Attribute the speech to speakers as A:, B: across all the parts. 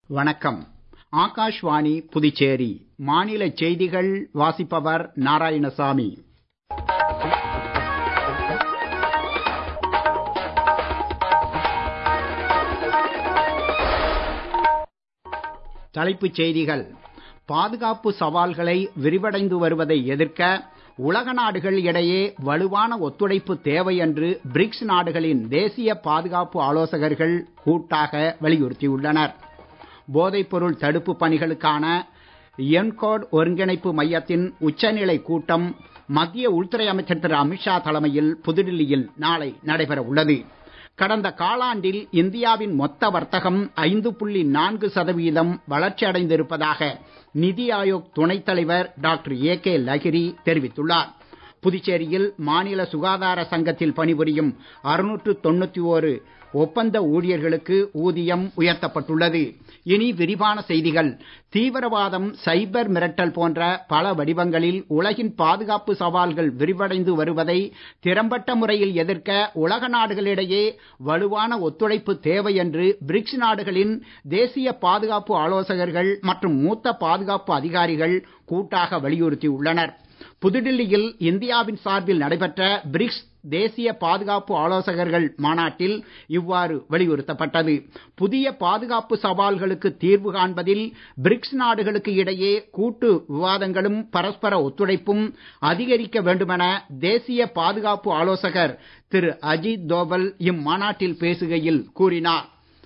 A: வணக்கம் ஆகாஷ்வாணி புதுச்சேரி மாநில செய்திகள் வாசிப்பவர் நாராயணசாமி தலைப்புச் செய்திகள் பாதுகாப்பு சவால்களை விரிவடைந்து வருவதை எதிர்க்க உலக நாடுகள் இடையே வலுவான ஒத்துழைப்பு தேவை என்று பிரிக்ஸ் நாடுகளின் தேசிய பாதுகாப்பு ஆலோசகர்கள் கூட்டாக வலியுறுத்தியுள்ளனர் போதைப்பொருள் தடுப்பு பணிகளுக்கான என்கோட் ஒருங்கிணைப்பு மையத்தின் உச்சநிலை கூட்டம் மத்திய உள்துறை அமைச்சர் திரு அமித்ஷா தலைமையில் புதுடில்லியில் நாளை நடைபெற உள்ளது கடந்த காலாண்டில் இந்தியாவின் மொத்த வர்த்தகம் ஐந்து புள்ளி நான்கு சதவீதம் வளர்ச்சி அடைந்திருப்பதாக நிதி ஆயோக் துணைத் தலைவர் டாக்டர் ஏ கே லகிரி தெரிவித்துள்ளார் புதுச்சேரியில் மாநில சுகாதார சங்கத்தில் பணிபுரியும் அறுநூற்று தொண்ணூத்தி ஓரு ஒப்பந்த ஊழியர்களுக்கு ஊதியம் உயர்த்தப்பட்டுள்ளது இனி விரிவான செய்திகள் தீவிரவாதம் சைபர் மிரட்டல் போன்ற பல வடிவங்களில் உலகின் பாதுகாப்பு சவால்கள் விரிவடைந்து வருவதை திறம்பட்ட முறையில் எதிர்க்க உலக நாடுகளிடையே வலுவான ஒத்துழைப்பு தேவை என்று பிரிக்ஸ் நாடுகளின் தேசிய பாதுகாப்பு ஆலோசகர்கள் மற்றும் மூத்த பாதுகாப்பு அதிகாரிகள் கூட்டாக வலியுறுத்தியுள்ளனர் புதுடில்லியில் இந்தியாவின் சார்பில் நடைபெற்ற பிரிக்ஸ் தேசிய பாதுகாப்பு ஆலோசகர்கள் மாநாட்டில் இவ்வாறு வலியுறுத்தப்பட்டது புதிய பாதுகாப்பு சவால்களுக்கு தீர்வு காண்பதில் பிரிக்ஸ் நாடுகளுக்கு இடையே கூட்டு விவாதங்களும் பரஸ்பர ஒத்துழைப்பும் அதிகரிக்க வேண்டுமென தேசிய பாதுகாப்பு ஆலோசகர் திரு அஜித் தோவல் இம்மாநாட்டில் பேசுகையில் கூறினார்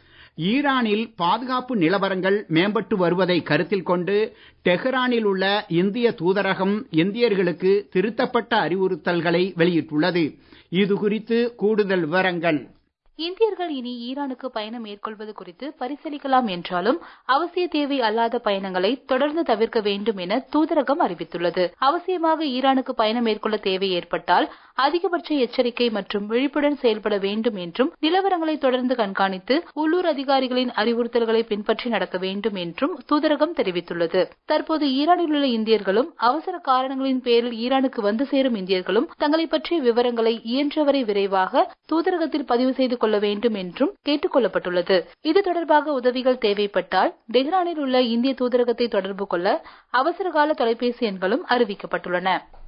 A: ஈரானில் பாதுகாப்பு நிலவரங்கள் மேம்பட்டு வருவதை கருத்தில் கொண்டு டெஹ்ரானில் உள்ள இந்திய தூதரகம் இந்தியர்களுக்கு திருத்தப்பட்ட அறிவுறுத்தல்களை வெளியிட்டுள்ளது இது குறித்து கூடுதல் விவரங்கள்
B: இந்தியர்கள் இனி ஈரானுக்கு பயணம் மேற்கொள்வது குறித்து பரிசீலிக்கலாம் என்றாலும் அவசிய தேவை அல்லாத பயணங்களை தொடர்ந்து தவிர்க்க வேண்டும் என தூதரகம் அறிவித்துள்ளது அவசியமாக ஈரானுக்கு பயணம் மேற்கொள்ள தேவை ஏற்பட்டால் அதிகபட்ச எச்சரிக்கை மற்றும் விழிப்புடன் செயல்பட வேண்டும் என்றும் நிலவரங்களை தொடர்ந்து கண்காணித்து உள்ளூர் அதிகாரிகளின் அறிவுறுத்தல்களை பின்பற்றி நடக்க வேண்டும் என்றும் தூதரகம் தெரிவித்துள்ளது தற்போது ஈரானில் உள்ள இந்தியர்களும் அவசர காரணங்களின் பேரில் ஈரானுக்கு வந்து சேரும் இந்தியர்களும் தங்களை பற்றிய விவரங்களை இயன்றவரை விரைவாக தூதரகத்தில் பதிவு செய்து கொள்ள வேண்டும் என்றும் கேட்டுக் கொள்ளப்பட்டுள்ளது இது தொடர்பாக உதவிகள் தேவைப்பட்டால் டெஹ்ரானில் உள்ள இந்திய தூதரகத்தை தொடர்பு கொள்ள அவசரகால தொலைபேசி எண்களும் அறிவிக்கப்பட்டுள்ளன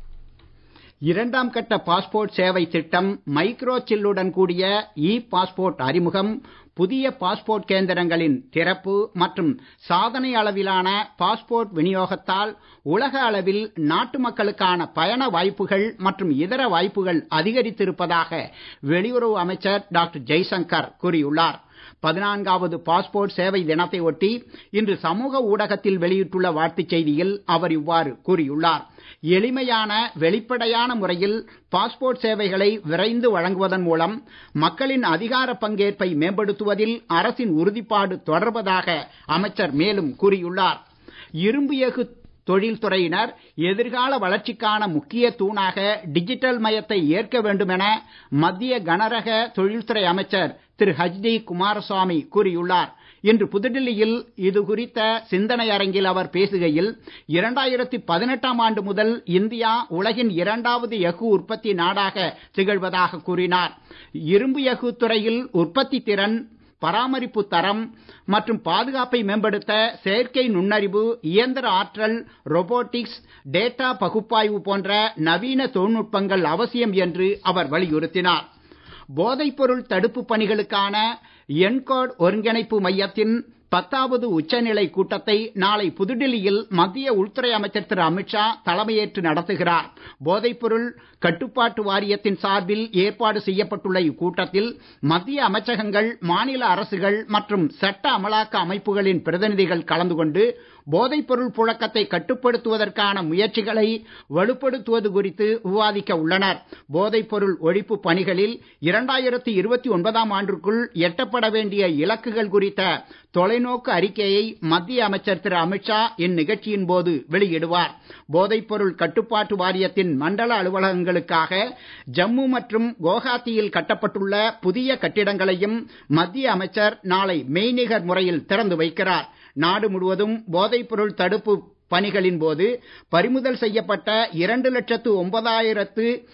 A: இரண்டாம் கட்ட பாஸ்போர்ட் சேவை திட்டம் மைக்ரோ சில்லுடன் கூடிய இ பாஸ்போர்ட் அறிமுகம் புதிய பாஸ்போர்ட் கேந்திரங்களின் திறப்பு மற்றும் சாதனை அளவிலான பாஸ்போர்ட் விநியோகத்தால் உலக அளவில் நாட்டு மக்களுக்கான பயண வாய்ப்புகள் மற்றும் இதர வாய்ப்புகள் அதிகரித்திருப்பதாக வெளியுறவு அமைச்சர் டாக்டர் ஜெய்சங்கர் கூறியுள்ளார் பதினான்காவது பாஸ்போர்ட் சேவை தினத்தை ஒட்டி இன்று சமூக ஊடகத்தில் வெளியிட்டுள்ள வாழ்த்துச் செய்தியில் அவர் இவ்வாறு கூறியுள்ளார் எளிமையான வெளிப்படையான முறையில் பாஸ்போர்ட் சேவைகளை விரைந்து வழங்குவதன் மூலம் மக்களின் அதிகார பங்கேற்பை மேம்படுத்துவதில் அரசின் உறுதிப்பாடு தொடர்வதாக அமைச்சர் மேலும் கூறியுள்ளார் இரும்பு எஃகு தொழில்துறையினர் எதிர்கால வளர்ச்சிக்கான முக்கிய தூணாக டிஜிட்டல் மயத்தை ஏற்க வேண்டும் என மத்திய கனரக தொழில்துறை அமைச்சர் திரு ஹச்டி குமாரசுவாமி கூறியுள்ளார் இன்று புதுடில்லியில் இது குறித்த சிந்தனை அரங்கில் அவர் பேசுகையில் இரண்டாயிரத்தி பதினெட்டாம் ஆண்டு முதல் இந்தியா உலகின் இரண்டாவது எஃகு உற்பத்தி நாடாக திகழ்வதாக கூறினார் இரும்பு எஃகு துறையில் உற்பத்தி திறன் பராமரிப்பு தரம் மற்றும் பாதுகாப்பை மேம்படுத்த செயற்கை நுண்ணறிவு இயந்திர ஆற்றல் ரொபோட்டிக்ஸ் டேட்டா பகுப்பாய்வு போன்ற நவீன தொழில்நுட்பங்கள் அவசியம் என்று அவர் வலியுறுத்தினார் போதைப்பொருள் தடுப்பு பணிகளுக்கான என்கோட் ஒருங்கிணைப்பு மையத்தின் பத்தாவது உச்சநிலை கூட்டத்தை நாளை புதுடில்லியில் மத்திய உள்துறை அமைச்சர் திரு அமித்ஷா தலைமையேற்று நடத்துகிறார் போதைப்பொருள் கட்டுப்பாட்டு வாரியத்தின் சார்பில் ஏற்பாடு செய்யப்பட்டுள்ள இக்கூட்டத்தில் மத்திய அமைச்சகங்கள் மாநில அரசுகள் மற்றும் சட்ட அமலாக்க அமைப்புகளின் பிரதிநிதிகள் கலந்து கொண்டு போதைப்பொருள் புழக்கத்தை கட்டுப்படுத்துவதற்கான முயற்சிகளை வலுப்படுத்துவது குறித்து விவாதிக்க உள்ளனர் போதைப்பொருள் ஒழிப்பு பணிகளில் இரண்டாயிரத்தி இருபத்தி ஒன்பதாம் ஆண்டிற்குள் எட்டப்பட வேண்டிய இலக்குகள் குறித்த தொலைநோக்கு அறிக்கையை மத்திய அமைச்சர் திரு அமித்ஷா இந்நிகழ்ச்சியின் போது வெளியிடுவார் போதைப்பொருள் கட்டுப்பாட்டு வாரியத்தின் மண்டல அலுவலகங்களுக்காக ஜம்மு மற்றும் குவஹாத்தியில் கட்டப்பட்டுள்ள புதிய கட்டிடங்களையும் மத்திய அமைச்சர் நாளை மெய்நிகர் முறையில் திறந்து வைக்கிறார் நாடு முழுவதும் போதைப்பொருள் தடுப்பு பணிகளின் போது பறிமுதல் செய்யப்பட்ட இரண்டு லட்சத்து ஒன்பதாயிரத்து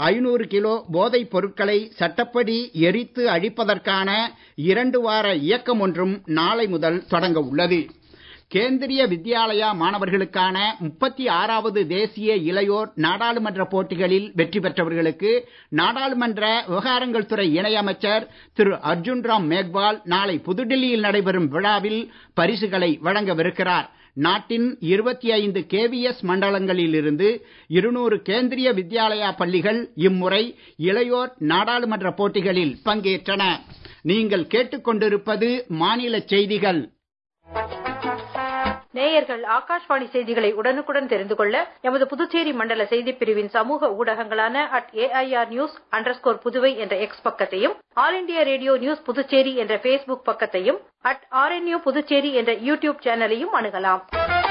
A: ஐநூறு கிலோ போதைப் பொருட்களை சட்டப்படி எரித்து அழிப்பதற்கான இரண்டு வார இயக்கம் ஒன்றும் நாளை முதல் தொடங்க உள்ளது கேந்திரிய வித்யாலயா மாணவர்களுக்கான முப்பத்தி ஆறாவது தேசிய இளையோர் நாடாளுமன்ற போட்டிகளில் வெற்றி பெற்றவர்களுக்கு நாடாளுமன்ற விவகாரங்கள் துறை இணையமைச்சர் திரு அர்ஜுன் ராம் மேக்வால் நாளை புதுடெல்லியில் நடைபெறும் விழாவில் பரிசுகளை வழங்கவிருக்கிறார் நாட்டின் இருபத்தி ஐந்து கேவிஎஸ் மண்டலங்களில் இருந்து இருநூறு கேந்திரிய வித்யாலயா பள்ளிகள் இம்முறை இளையோர் நாடாளுமன்ற போட்டிகளில் பங்கேற்றன நீங்கள் கேட்டுக்கொண்டிருப்பது மாநில செய்திகள்
C: நேயர்கள் ஆகாஷ்வாணி செய்திகளை உடனுக்குடன் தெரிந்து கொள்ள எமது புதுச்சேரி மண்டல செய்திப் பிரிவின் சமூக ஊடகங்களான at AIR news underscore Puduvai என்ற எக்ஸ் பக்கத்தையும் all India radio news Puducherry என்ற பேஸ்புக் பக்கத்தையும் அட் ஆர்என்யூ புதுச்சேரி என்ற யூடியூப் சேனலையும் அணுகலாம்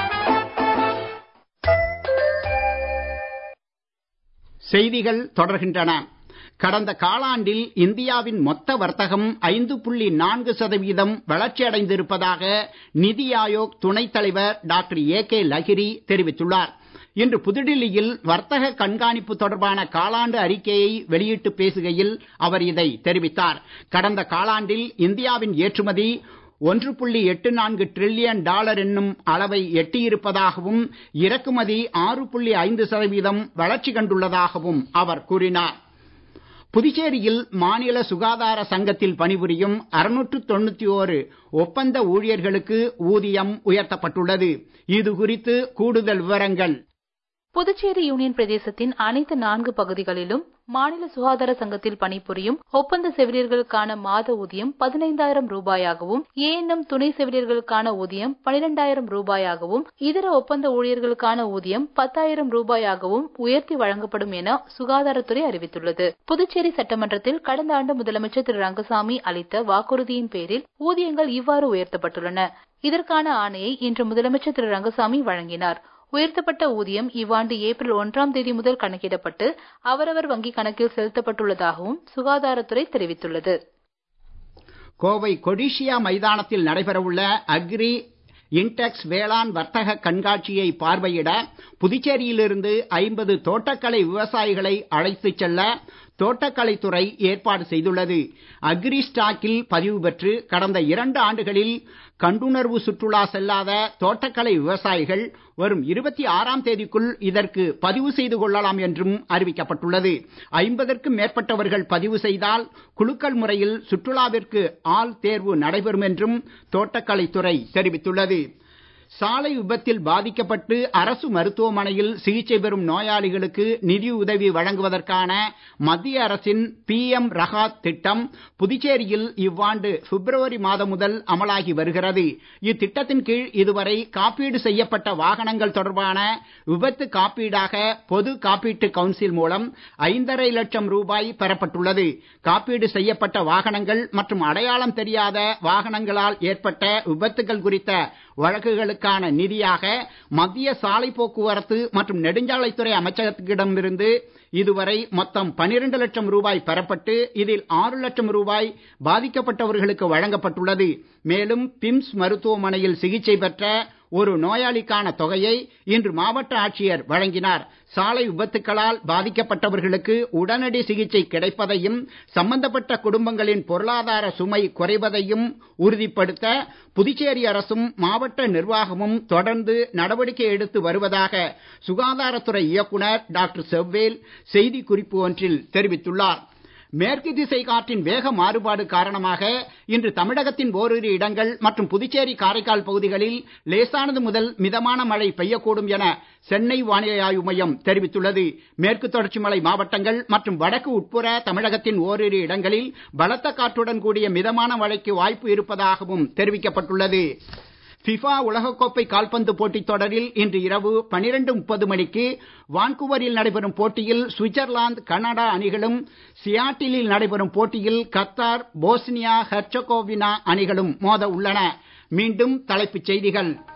A: செய்திகள் தொடர்கின்றன கடந்த காலாண்டில் இந்தியாவின் மொத்த வர்த்தகம் ஐந்து புள்ளி நான்கு சதவீதம் வளர்ச்சியடைந்திருப்பதாக நிதி ஆயோக் துணைத் தலைவர் டாக்டர் ஏ கே லஹிரி தெரிவித்துள்ளார் இன்று புதுடில்லியில் வர்த்தக கண்காணிப்பு தொடர்பான காலாண்டு அறிக்கையை வெளியிட்டு பேசுகையில் அவர் இதை தெரிவித்தார் கடந்த காலாண்டில் இந்தியாவின் ஏற்றுமதி ஒன்று புள்ளி எட்டு நான்கு டிரில்லியன் டாலர் என்னும் அளவை எட்டியிருப்பதாகவும் இறக்குமதி ஆறு புள்ளி ஐந்து சதவீதம் வளர்ச்சி கண்டுள்ளதாகவும் அவர் கூறினார் புதுச்சேரியில் மாநில சுகாதார சங்கத்தில் பணிபுரியும் அறுநூற்று தொண்ணூத்தி ஓரு ஒப்பந்த ஊழியர்களுக்கு ஊதியம் உயர்த்தப்பட்டுள்ளது இது குறித்து கூடுதல் விவரங்கள்
B: புதுச்சேரி யூனியன் பிரதேசத்தின் அனைத்து நான்கு பகுதிகளிலும் மாநில சுகாதார சங்கத்தில் பணிபுரியும் ஒப்பந்த செவிலியர்களுக்கான மாத ஊதியம் பதினைந்தாயிரம் ரூபாயாகவும் ஏஎன்எம் துணை செவிலியர்களுக்கான ஊதியம் பனிரெண்டாயிரம் ரூபாயாகவும் இதர ஒப்பந்த ஊழியர்களுக்கான ஊதியம் பத்தாயிரம் ரூபாயாகவும் உயர்த்தி வழங்கப்படும் என சுகாதாரத்துறை அறிவித்துள்ளது புதுச்சேரி சட்டமன்றத்தில் கடந்த ஆண்டு முதலமைச்சர் திரு ரங்கசாமி அளித்த வாக்குறுதியின் பேரில் ஊதியங்கள் இவ்வாறு உயர்த்தப்பட்டுள்ளன இதற்கான ஆணையை இன்று முதலமைச்சர் திரு ரங்கசாமி வழங்கினார் உயர்த்தப்பட்ட ஊதியம் இவ்வாண்டு ஏப்ரல் ஒன்றாம் தேதி முதல் கணக்கிடப்பட்டு அவரவர் வங்கிக் கணக்கில் செலுத்தப்பட்டுள்ளதாகவும் சுகாதாரத்துறை தெரிவித்துள்ளது
A: கோவை கொடிஷியா மைதானத்தில் நடைபெறவுள்ள அக்ரி இன்டெக்ஸ் வேளாண் வர்த்தக கண்காட்சியை பார்வையிட புதுச்சேரியிலிருந்து ஐம்பது தோட்டக்கலை விவசாயிகளை அழைத்துச் செல்ல தோட்டக்கலைத்துறை ஏற்பாடு செய்துள்ளது அக்ரி ஸ்டாக்கில் பதிவு பெற்று கடந்த இரண்டு ஆண்டுகளில் கண்டுணர்வு சுற்றுலா செல்லாத தோட்டக்கலை விவசாயிகள் வரும் இருபத்தி ஆறாம் தேதிக்குள் இதற்கு பதிவு செய்து கொள்ளலாம் என்றும் அறிவிக்கப்பட்டுள்ளது ஐம்பதற்கும் மேற்பட்டவர்கள் பதிவு செய்தால் குலுக்கல் முறையில் சுற்றுலாவிற்கு ஆள் தேர்வு நடைபெறும் என்றும் தோட்டக்கலைத்துறை தெரிவித்துள்ளது சாலை விபத்தில் பாதிக்கப்பட்டு அரசு மருத்துவமனையில் சிகிச்சை பெறும் நோயாளிகளுக்கு நிதி உதவி வழங்குவதற்கான மத்திய அரசின் பி எம் ரகாத் திட்டம் புதுச்சேரியில் இவ்வாண்டு பிப்ரவரி மாதம் முதல் அமலாகி வருகிறது இத்திட்டத்தின் கீழ் இதுவரை காப்பீடு செய்யப்பட்ட வாகனங்கள் தொடர்பான விபத்து காப்பீடாக பொது காப்பீட்டு கவுன்சில் மூலம் ஐந்தரை லட்சம் ரூபாய் பெறப்பட்டுள்ளது காப்பீடு செய்யப்பட்ட வாகனங்கள் மற்றும் அடையாளம் தெரியாத வாகனங்களால் ஏற்பட்ட விபத்துகள் குறித்த வழக்குகளுக்கான நிதியாக மத்திய சாலை போக்குவரத்து மற்றும் நெடுஞ்சாலைத்துறை அமைச்சகத்திடமிருந்து இதுவரை மொத்தம் பனிரெண்டு லட்சம் ரூபாய் பெறப்பட்டு இதில் ஆறு லட்சம் ரூபாய் பாதிக்கப்பட்டவர்களுக்கு வழங்கப்பட்டுள்ளது மேலும் பிம்ஸ் மருத்துவமனையில் சிகிச்சை பெற்ற ஒரு நோயாளிக்கான தொகையை இன்று மாவட்ட ஆட்சியர் வழங்கினார் சாலை விபத்துக்களால் பாதிக்கப்பட்டவர்களுக்கு உடனடி சிகிச்சை கிடைப்பதையும் சம்பந்தப்பட்ட குடும்பங்களின் பொருளாதார சுமை குறைவதையும் உறுதிப்படுத்த புதுச்சேரி அரசும் மாவட்ட நிர்வாகமும் தொடர்ந்து நடவடிக்கை எடுத்து வருவதாக சுகாதாரத்துறை இயக்குனர் டாக்டர் செவ்வேல் செய்திக்குறிப்பு ஒன்றில் தெரிவித்துள்ளார் மேற்கு திசை காற்றின் வேக மாறுபாடு காரணமாக இன்று தமிழகத்தின் ஓரிரு இடங்கள் மற்றும் புதுச்சேரி காரைக்கால் பகுதிகளில் லேசானது முதல் மிதமான மழை பெய்யக்கூடும் என சென்னை வானிலை ஆய்வு மையம் தெரிவித்துள்ளது மேற்கு தொடர்ச்சி மலை மாவட்டங்கள் மற்றும் வடக்கு உட்புற தமிழகத்தின் ஓரிரு இடங்களில் பலத்த காற்றுடன் கூடிய மிதமான மழைக்கு வாய்ப்பு இருப்பதாகவும் தெரிவிக்கப்பட்டுள்ளது ஃபிஃபா உலகக்கோப்பை கால்பந்து போட்டித் தொடரில் இன்று இரவு பனிரெண்டு முப்பது மணிக்கு வான்குவரில் நடைபெறும் போட்டியில் சுவிட்சர்லாந்து கனடா அணிகளும் சியாட்டிலில் நடைபெறும் போட்டியில் கத்தார் போஸ்னியா ஹெர்சகோவினா அணிகளும் மோத உள்ளன மீண்டும் தலைப்புச் செய்திகள்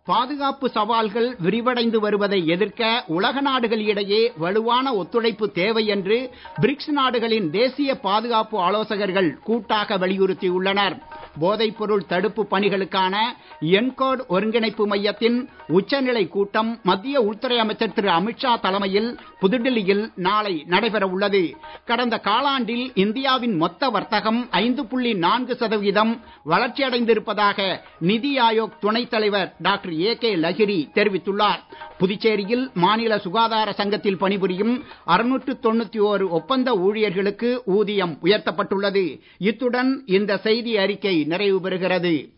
A: பாதுகாப்பு சவால்கள் விரிவடைந்து வருவதை எதிர்க்க உலக நாடுகளிடையே வலுவான ஒத்துழைப்பு தேவை என்று பிரிக்ஸ் நாடுகளின் தேசிய பாதுகாப்பு ஆலோசகர்கள் கூட்டாக வலியுறுத்தியுள்ளனர் போதைப் பொருள் தடுப்பு பணிகளுக்கான என்கோட் ஒருங்கிணைப்பு மையத்தின் உச்சநிலை கூட்டம் மத்திய உள்துறை அமைச்சர் திரு அமித்ஷா தலைமையில் புதுடில்லியில் நாளை நடைபெற உள்ளது கடந்த காலாண்டில் இந்தியாவின் மொத்த வர்த்தகம் ஐந்து புள்ளி நான்கு சதவீதம் வளர்ச்சியடைந்திருப்பதாக நிதி ஆயோக் துணைத் தலைவர் டாக்டர் ஏ கே லஹிரி தெரிவித்துள்ளார் புதுச்சேரியில் மாநில சுகாதார சங்கத்தில் பணிபுரியும் அறுநூற்று தொண்ணூத்தி ஓரு ஒப்பந்த ஊழியர்களுக்கு ஊதியம் உயர்த்தப்பட்டுள்ளது இத்துடன் இந்த செய்தி அறிக்கை நிறைவு பெறுகிறது